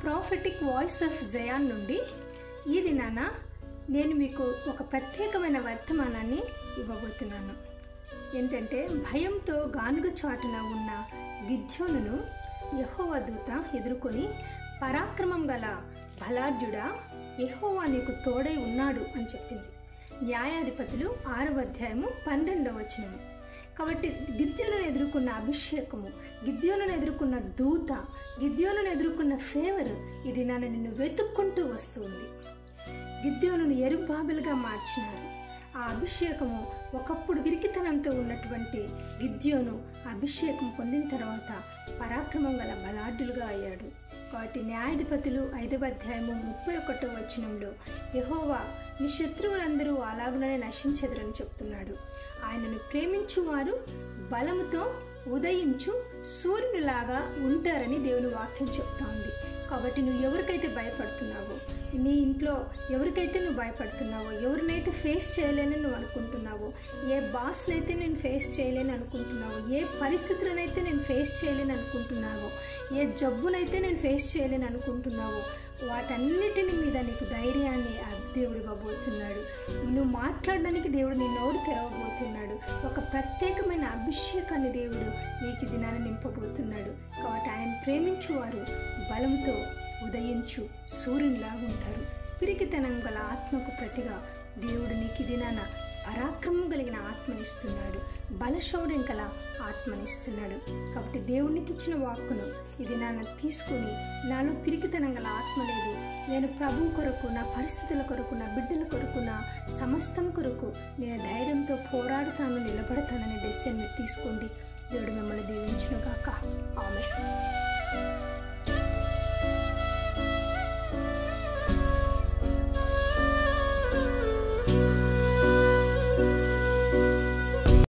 prophetic voice of Zion నుండి ఈ దినాన నేను మీకు ఒక ప్రత్యేకమైన వర్తమానాన్ని ఇవ్వబోతున్నాను ఏంటంటే భయంతో గానుగ చాటున ఉన్న గిద్యోనును యహోవా దూత ఎదుర్కొని పరాక్రమం గల బలాఢ్యుడా యహోవా నీకు తోడై ఉన్నాడు అని చెప్పింది న్యాయాధిపతులు ఆరవ అధ్యాయము పన్నెండవ వచనము కాబట్టి గిద్యోనును ఎదుర్కొన్న అభిషేకము గిద్యోనును ఎదుర్కొన్న దూత గిద్యోనును ఎదుర్కొన్న ఫేవర్ ఇది నన్ను నిన్ను వెతుక్కుంటూ వస్తుంది గిద్యోనును ఎరుబాబులుగా మార్చినారు ఆ అభిషేకము ఒకప్పుడు విరికితనంతో ఉన్నటువంటి గిద్యోను అభిషేకం పొందిన తర్వాత పరాక్రమం గల బలాఢ్యులుగా అయ్యాడు కాబట్టి న్యాయాధిపతులు ఐదవ అధ్యాయము ముప్పై ఒకటో వచనంలో యహోవా నీ శత్రువులందరూ అలాగుననే నశించెదరని చెప్తున్నాడు ఆయనను ప్రేమించువారు బలముతో ఉదయించు సూర్యునిలాగా ఉంటారని దేవుని వాక్యం చెప్తా ఉంది కాబట్టి నువ్వు ఎవరికైతే భయపడుతున్నావో నీ ఇంట్లో ఎవరికైతే నువ్వు భయపడుతున్నావో ఎవరినైతే ఫేస్ చేయలేని నువ్వు అనుకుంటున్నావో ఏ బాస్నైతే నేను ఫేస్ చేయలేని అనుకుంటున్నావో ఏ పరిస్థితులనైతే నేను ఫేస్ చేయలేని అనుకుంటున్నావో ఏ జబ్బునైతే నేను ఫేస్ చేయలేని అనుకుంటున్నావో వాటన్నిటిని మీద నీకు ధైర్యాన్ని ఆ దేవుడు ఇవ్వబోతున్నాడు నువ్వు మాట్లాడడానికి దేవుడు నీ నోరు తెరవబోతున్నాడు ఒక ప్రత్యేకమైన అభిషేకాన్ని దేవుడు నీకు ఈ దినాన్ని నింపబోతున్నాడు కాబట్టి ఆయన ప్రేమించువారు బలంతో ఉదయించు సూర్యునిలాగా ఉంటారు పిరికితనం గల ఆత్మకు ప్రతిగా దేవుడు నీకు ఈ దినాన పరాక్రమం కలిగిన ఆత్మనిస్తున్నాడు బలశౌర్యం గల ఆత్మనిస్తున్నాడు కాబట్టి దేవునికి ఇచ్చిన వాక్కును ఇది నాన్న తీసుకుని నాలో పిరికితనం గల ఆత్మ లేదు నేను ప్రభు కొరకు నా పరిస్థితుల కొరకు నా బిడ్డల కొరకు నా సమస్తం కొరకు నేను ధైర్యంతో పోరాడుతాను నిలబడతాననే డెసిషన్ మీరు తీసుకోండి దేవుడు మిమ్మల్ని దీవించును గాక ఆమె